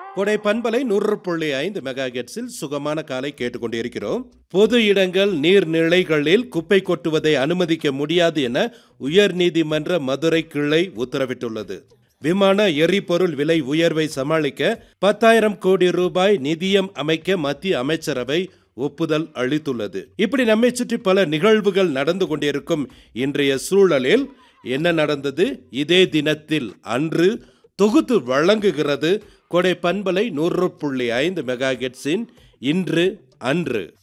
கொடை பண்பலை நூறு புள்ளி ஐந்து மெகா ஹெர்ட்ஸில் சுகமான காலை கேட்டுக்கொண்டிருக்கிறோம் பொது இடங்கள் நீர்நிலைகளில் குப்பை கொட்டுவதை அனுமதிக்க முடியாது என உயர்நீதிமன்ற மதுரை கிளை உத்தரவிட்டுள்ளது விமான எரிபொருள் விலை உயர்வை சமாளிக்க பத்தாயிரம் கோடி ரூபாய் நிதியம் அமைக்க மத்திய அமைச்சரவை ஒப்புதல் அளித்துள்ளது இப்படி நம்மை சுற்றி பல நிகழ்வுகள் நடந்து கொண்டிருக்கும் இன்றைய சூழலில் என்ன நடந்தது இதே தினத்தில் அன்று தொகுத்து வழங்குகிறது கொடை பண்பலை நூறு புள்ளி ஐந்து மெகா இன்று அன்று